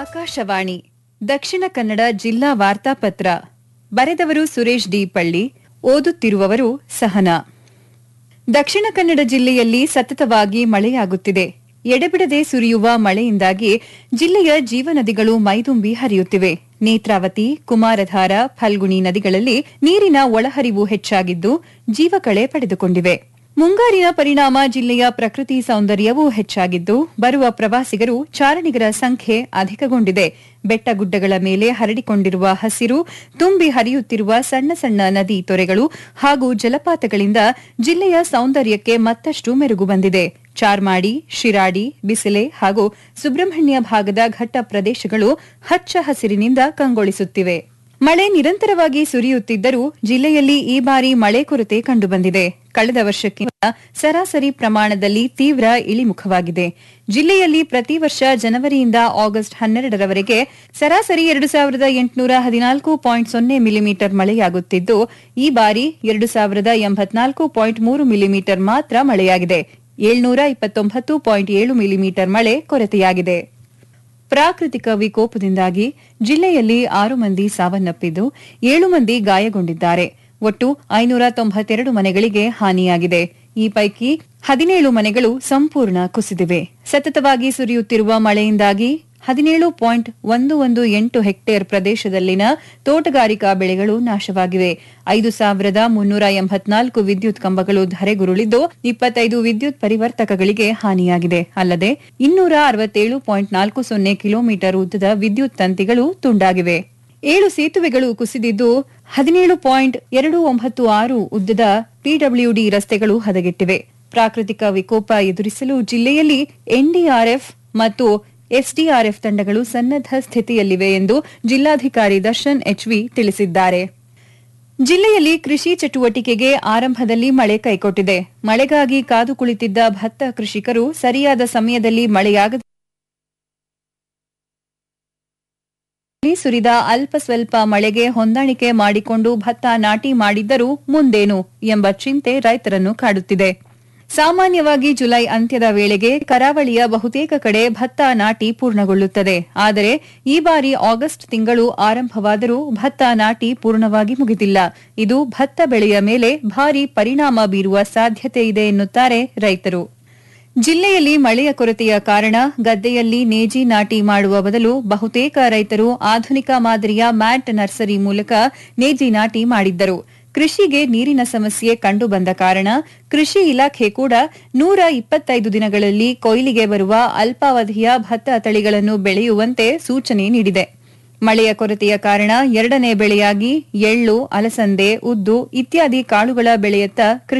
ಆಕಾಶವಾಣಿ ದಕ್ಷಿಣ ಕನ್ನಡ ಜಿಲ್ಲಾ ವಾರ್ತಾಪತ್ರ ಬರೆದವರು ಸುರೇಶ್ ಡಿ ಪಳ್ಳಿ ಓದುತ್ತಿರುವವರು ಸಹನಾ ದಕ್ಷಿಣ ಕನ್ನಡ ಜಿಲ್ಲೆಯಲ್ಲಿ ಸತತವಾಗಿ ಮಳೆಯಾಗುತ್ತಿದೆ ಎಡೆಬಿಡದೆ ಸುರಿಯುವ ಮಳೆಯಿಂದಾಗಿ ಜಿಲ್ಲೆಯ ಜೀವನದಿಗಳು ಮೈದುಂಬಿ ಹರಿಯುತ್ತಿವೆ ನೇತ್ರಾವತಿ ಕುಮಾರಧಾರ ಫಲ್ಗುಣಿ ನದಿಗಳಲ್ಲಿ ನೀರಿನ ಒಳಹರಿವು ಹೆಚ್ಚಾಗಿದ್ದು ಜೀವಕಳೆ ಪಡೆದುಕೊಂಡಿವೆ ಮುಂಗಾರಿನ ಪರಿಣಾಮ ಜಿಲ್ಲೆಯ ಪ್ರಕೃತಿ ಸೌಂದರ್ಯವೂ ಹೆಚ್ಚಾಗಿದ್ದು ಬರುವ ಪ್ರವಾಸಿಗರು ಚಾರಣಿಗರ ಸಂಖ್ಯೆ ಅಧಿಕಗೊಂಡಿದೆ ಬೆಟ್ಟಗುಡ್ಡಗಳ ಮೇಲೆ ಹರಡಿಕೊಂಡಿರುವ ಹಸಿರು ತುಂಬಿ ಹರಿಯುತ್ತಿರುವ ಸಣ್ಣ ಸಣ್ಣ ನದಿ ತೊರೆಗಳು ಹಾಗೂ ಜಲಪಾತಗಳಿಂದ ಜಿಲ್ಲೆಯ ಸೌಂದರ್ಯಕ್ಕೆ ಮತ್ತಷ್ಟು ಮೆರುಗು ಬಂದಿದೆ ಚಾರ್ಮಾಡಿ ಶಿರಾಡಿ ಬಿಸಿಲೆ ಹಾಗೂ ಸುಬ್ರಹ್ಮಣ್ಯ ಭಾಗದ ಘಟ್ಟ ಪ್ರದೇಶಗಳು ಹಚ್ಚ ಹಸಿರಿನಿಂದ ಕಂಗೊಳಿಸುತ್ತಿವೆ ಮಳೆ ನಿರಂತರವಾಗಿ ಸುರಿಯುತ್ತಿದ್ದರೂ ಜಿಲ್ಲೆಯಲ್ಲಿ ಈ ಬಾರಿ ಮಳೆ ಕೊರತೆ ಕಂಡುಬಂದಿದೆ ಕಳೆದ ವರ್ಷಕ್ಕಿಂತ ಸರಾಸರಿ ಪ್ರಮಾಣದಲ್ಲಿ ತೀವ್ರ ಇಳಿಮುಖವಾಗಿದೆ ಜಿಲ್ಲೆಯಲ್ಲಿ ಪ್ರತಿ ವರ್ಷ ಜನವರಿಯಿಂದ ಆಗಸ್ಟ್ ಹನ್ನೆರಡರವರೆಗೆ ಸರಾಸರಿ ಎರಡು ಸಾವಿರದ ಎಂಟುನೂರ ಹದಿನಾಲ್ಕು ಪಾಯಿಂಟ್ ಸೊನ್ನೆ ಮಿಲಿಮೀಟರ್ ಮಳೆಯಾಗುತ್ತಿದ್ದು ಈ ಬಾರಿ ಎರಡು ಸಾವಿರದ ಎಂಬತ್ನಾಲ್ಕು ಪಾಯಿಂಟ್ ಮೂರು ಮಿಲಿಮೀಟರ್ ಮಾತ್ರ ಮಳೆಯಾಗಿದೆ ಏಳ್ನೂರ ಇಪ್ಪತ್ತೊಂಬತ್ತು ಪಾಯಿಂಟ್ ಏಳು ಮಿಲಿಮೀಟರ್ ಮಳೆ ಕೊರತೆಯಾಗಿದೆ ಪ್ರಾಕೃತಿಕ ವಿಕೋಪದಿಂದಾಗಿ ಜಿಲ್ಲೆಯಲ್ಲಿ ಆರು ಮಂದಿ ಸಾವನ್ನಪ್ಪಿದ್ದು ಏಳು ಮಂದಿ ಗಾಯಗೊಂಡಿದ್ದಾರೆ ಒಟ್ಟು ಐನೂರ ತೊಂಬತ್ತೆರಡು ಮನೆಗಳಿಗೆ ಹಾನಿಯಾಗಿದೆ ಈ ಪೈಕಿ ಹದಿನೇಳು ಮನೆಗಳು ಸಂಪೂರ್ಣ ಕುಸಿದಿವೆ ಸತತವಾಗಿ ಸುರಿಯುತ್ತಿರುವ ಮಳೆಯಿಂದಾಗಿ ಹದಿನೇಳು ಪಾಯಿಂಟ್ ಒಂದು ಒಂದು ಎಂಟು ಹೆಕ್ಟೇರ್ ಪ್ರದೇಶದಲ್ಲಿನ ತೋಟಗಾರಿಕಾ ಬೆಳೆಗಳು ನಾಶವಾಗಿವೆ ಐದು ಸಾವಿರದ ಮುನ್ನೂರ ಎಂಬತ್ನಾಲ್ಕು ವಿದ್ಯುತ್ ಕಂಬಗಳು ಧರೆಗುರುಳಿದ್ದು ಇಪ್ಪತ್ತೈದು ವಿದ್ಯುತ್ ಪರಿವರ್ತಕಗಳಿಗೆ ಹಾನಿಯಾಗಿದೆ ಅಲ್ಲದೆ ಇನ್ನೂರ ಅರವತ್ತೇಳು ಪಾಯಿಂಟ್ ನಾಲ್ಕು ಸೊನ್ನೆ ಕಿಲೋಮೀಟರ್ ಉದ್ದದ ವಿದ್ಯುತ್ ತಂತಿಗಳು ತುಂಡಾಗಿವೆ ಏಳು ಸೇತುವೆಗಳು ಕುಸಿದಿದ್ದು ಹದಿನೇಳು ಪಾಯಿಂಟ್ ಎರಡು ಒಂಬತ್ತು ಆರು ಉದ್ದದ ಪಿಡಬ್ಲ್ಯೂಡಿ ರಸ್ತೆಗಳು ಹದಗೆಟ್ಟಿವೆ ಪ್ರಾಕೃತಿಕ ವಿಕೋಪ ಎದುರಿಸಲು ಜಿಲ್ಲೆಯಲ್ಲಿ ಎನ್ಡಿಆರ್ಎಫ್ ಮತ್ತು ಎಸ್ಡಿಆರ್ಎಫ್ ತಂಡಗಳು ಸನ್ನದ್ದ ಸ್ಥಿತಿಯಲ್ಲಿವೆ ಎಂದು ಜಿಲ್ಲಾಧಿಕಾರಿ ದರ್ಶನ್ ಎಚ್ವಿ ತಿಳಿಸಿದ್ದಾರೆ ಜಿಲ್ಲೆಯಲ್ಲಿ ಕೃಷಿ ಚಟುವಟಿಕೆಗೆ ಆರಂಭದಲ್ಲಿ ಮಳೆ ಕೈಕೊಟ್ಟಿದೆ ಮಳೆಗಾಗಿ ಕಾದು ಕುಳಿತಿದ್ದ ಭತ್ತ ಕೃಷಿಕರು ಸರಿಯಾದ ಸಮಯದಲ್ಲಿ ಮಳೆಯಾಗದ ಸುರಿದ ಅಲ್ಪ ಸ್ವಲ್ಪ ಮಳೆಗೆ ಹೊಂದಾಣಿಕೆ ಮಾಡಿಕೊಂಡು ಭತ್ತ ನಾಟಿ ಮಾಡಿದ್ದರೂ ಮುಂದೇನು ಎಂಬ ಚಿಂತೆ ರೈತರನ್ನು ಕಾಡುತ್ತಿದೆ ಸಾಮಾನ್ಯವಾಗಿ ಜುಲೈ ಅಂತ್ಯದ ವೇಳೆಗೆ ಕರಾವಳಿಯ ಬಹುತೇಕ ಕಡೆ ಭತ್ತ ನಾಟಿ ಪೂರ್ಣಗೊಳ್ಳುತ್ತದೆ ಆದರೆ ಈ ಬಾರಿ ಆಗಸ್ಟ್ ತಿಂಗಳು ಆರಂಭವಾದರೂ ಭತ್ತ ನಾಟಿ ಪೂರ್ಣವಾಗಿ ಮುಗಿದಿಲ್ಲ ಇದು ಭತ್ತ ಬೆಳೆಯ ಮೇಲೆ ಭಾರಿ ಪರಿಣಾಮ ಬೀರುವ ಸಾಧ್ಯತೆ ಇದೆ ಎನ್ನುತ್ತಾರೆ ರೈತರು ಜಿಲ್ಲೆಯಲ್ಲಿ ಮಳೆಯ ಕೊರತೆಯ ಕಾರಣ ಗದ್ದೆಯಲ್ಲಿ ನೇಜಿ ನಾಟಿ ಮಾಡುವ ಬದಲು ಬಹುತೇಕ ರೈತರು ಆಧುನಿಕ ಮಾದರಿಯ ಮ್ಯಾಟ್ ನರ್ಸರಿ ಮೂಲಕ ನೇಜಿ ನಾಟಿ ಮಾಡಿದ್ದರು ಕೃಷಿಗೆ ನೀರಿನ ಸಮಸ್ಯೆ ಕಂಡುಬಂದ ಕಾರಣ ಕೃಷಿ ಇಲಾಖೆ ಕೂಡ ನೂರ ಇಪ್ಪತ್ತೈದು ದಿನಗಳಲ್ಲಿ ಕೊಯ್ಲಿಗೆ ಬರುವ ಅಲ್ಪಾವಧಿಯ ಭತ್ತ ತಳಿಗಳನ್ನು ಬೆಳೆಯುವಂತೆ ಸೂಚನೆ ನೀಡಿದೆ ಮಳೆಯ ಕೊರತೆಯ ಕಾರಣ ಎರಡನೇ ಬೆಳೆಯಾಗಿ ಎಳ್ಳು ಅಲಸಂದೆ ಉದ್ದು ಇತ್ಯಾದಿ ಕಾಳುಗಳ ಬೆಳೆಯತ್ತ